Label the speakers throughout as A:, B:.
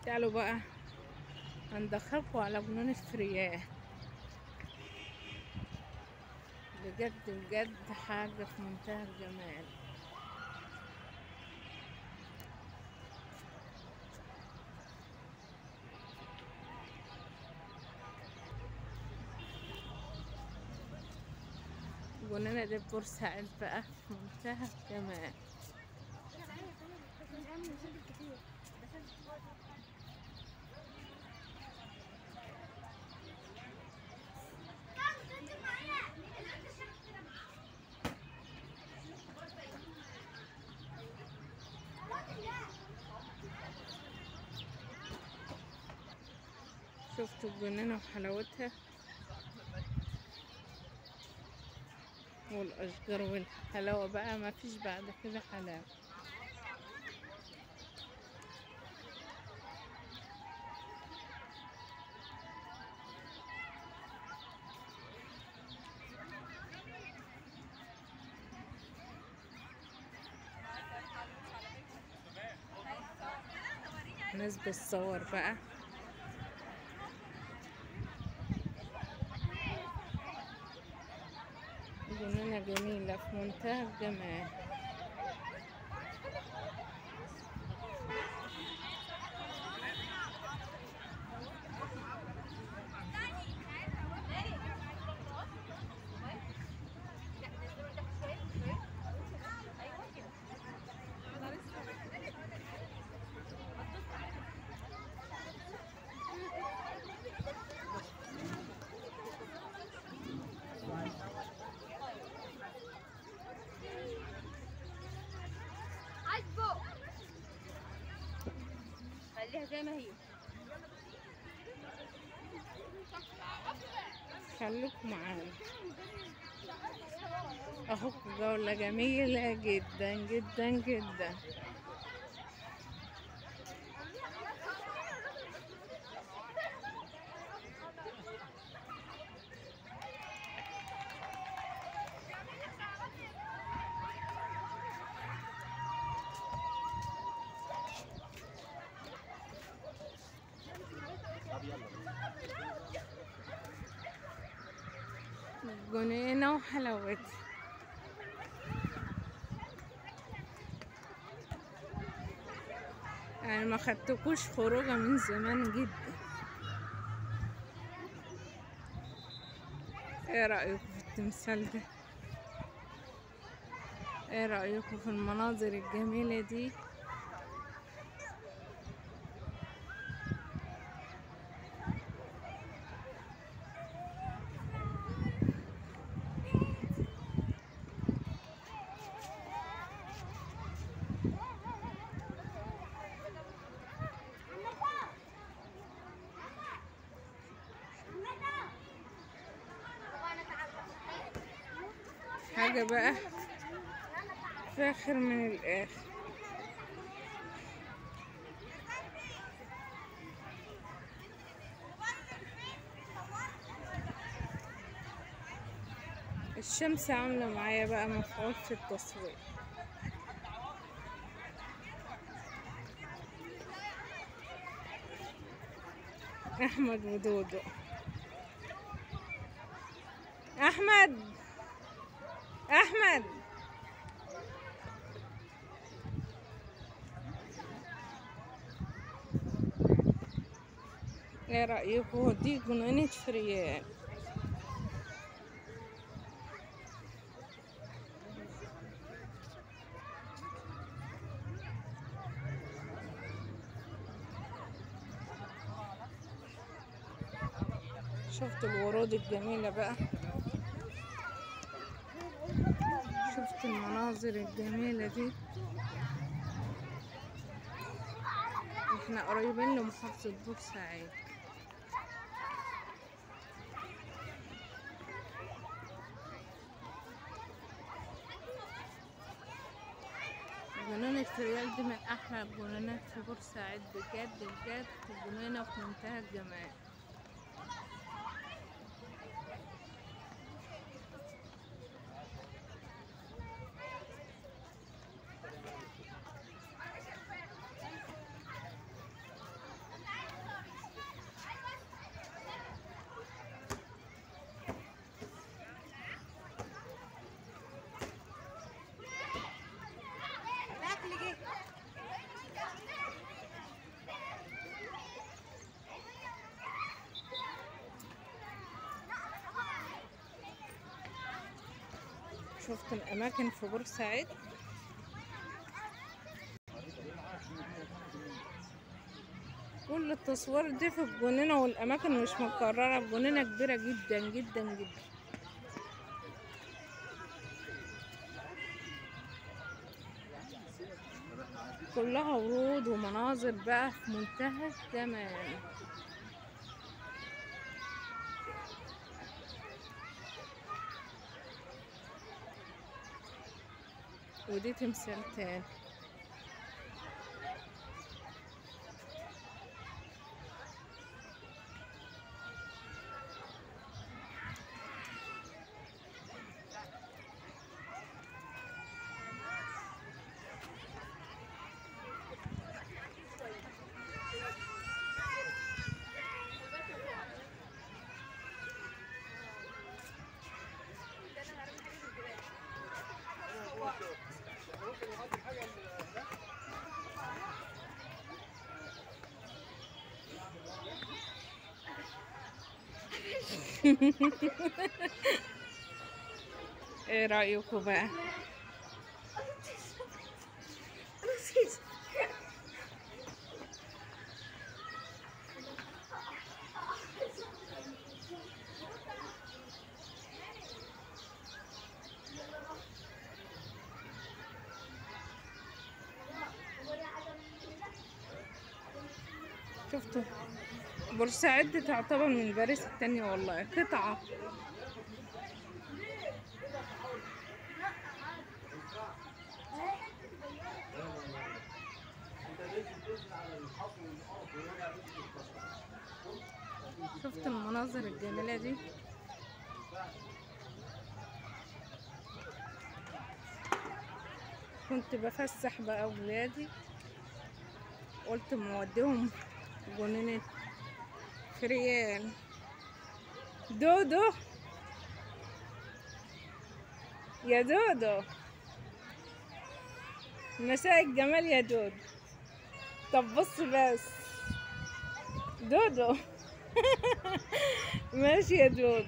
A: تعالوا بقى هندخلكوا على جنون الفرياه بجد بجد حاجة في منتهى الجمال جنينة دي بورسعيد بقى في منتهى الجمال شفتوا الجنينة وحلاوتها والأشجار والحلاوة بقى ما فيش بعد كده حلاوة ناس بتصور بقى جنينة جميلة في منتهى الجمال
B: عاجبه خليها زي ما هي
A: خليكم معانا اهو جولة جميلة جدا جدا جدا جنينة وحلاوتها يعني ما خدتكوش خروجة من زمان جدا ايه رأيكم في التمثال ده ايه رأيكم في المناظر الجميلة دي حاجة بقى فاخر من الآخر الشمس عاملة معايا بقى مفعول في التصوير أحمد ودودو أحمد أحمد ايه رأيكم دي جنينة فريال شفت الورود الجميلة بقى شفت المناظر الجميلة دي احنا قريبين لمحافظة بورسعيد جنينة فريال دي من أحلى الجنينات في بورسعيد بجد بجد جنينة في منتهى الجمال شفت الأماكن في بورسعيد كل التصوير دي في الجنينة والأماكن مش متكررة الجنينة كبيرة جدا جدا جدا كلها ورود ومناظر بقى في منتهى الجمال ودي تمثال تاني ايه رأيكم بقى شفتوا بورسعيد دي تعتبر من باريس التانية والله قطعة شفت المناظر الجميلة دي كنت بفسح بقى ولادي قلت موديهم جنينة فريال دودو يا دودو مساء الجمال يا دودو طب بص بس دودو ماشي يا دودو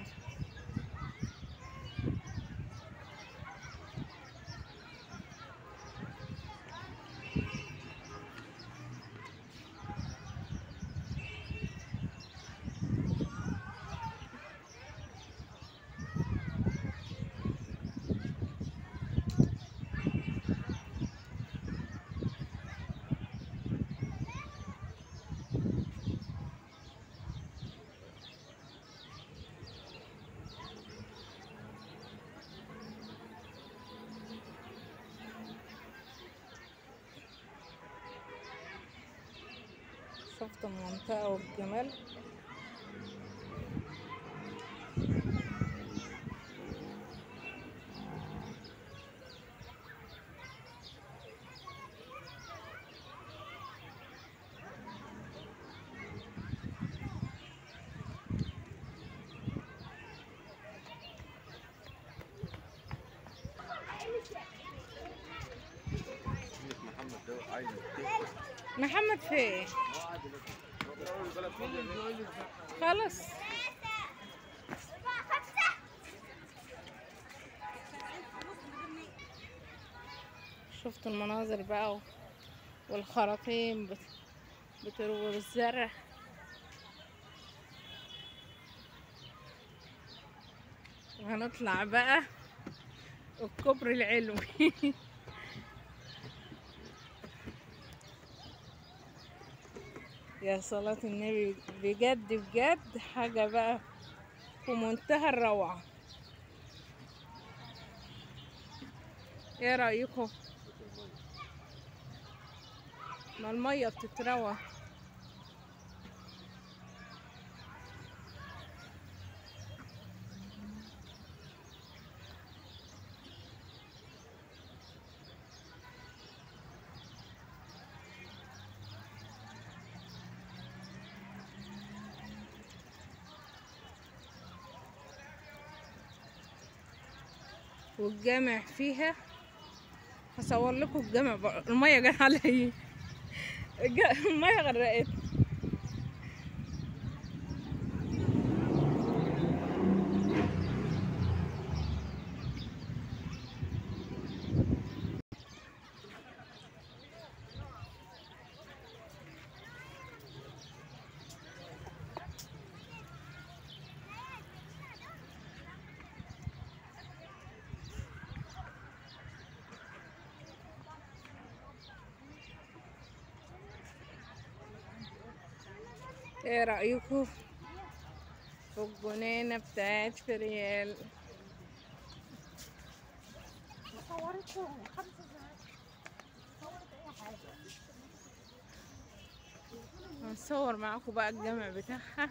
A: شفت المنطقة والجمال
B: محمد ده عايز
A: محمد فين خلاص شفت المناظر بقى و- والخراطيم بت- بتروي الزرع وهنطلع بقى الكوبري العلوي يا صلاة النبي بجد بجد حاجة بقى في منتهى الروعة ايه رأيكم ما المية بتتروى والجامع فيها هصور لكم الجامع بقى. المية جت عليا الج- المية غرقت ايه رأيكم في الجنينة بتاعت فريال
C: صورت خمسة ساعات صورت أي حاجة
A: هنصور معاكم بقى الجامع بتاعها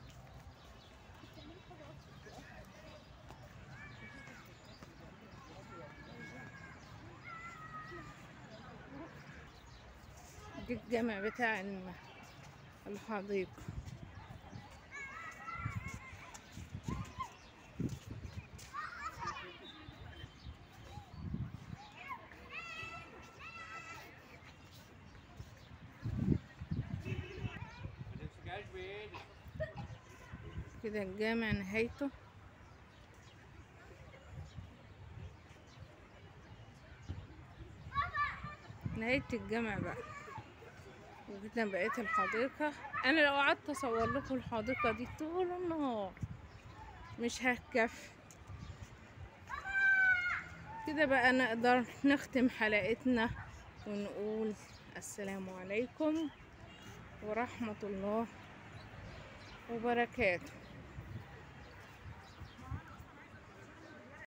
A: دي الجامع بتاع الم- الحديقة
B: ما تمسكهاش بايدك
A: كده الجامع نهايته نهاية الجامع بقى وكده بقيت الحديقة أنا لو قعدت أصور لكم الحديقة دي طول النهار مش هتكفي كده بقى نقدر نختم حلقتنا ونقول السلام عليكم ورحمة الله وبركاته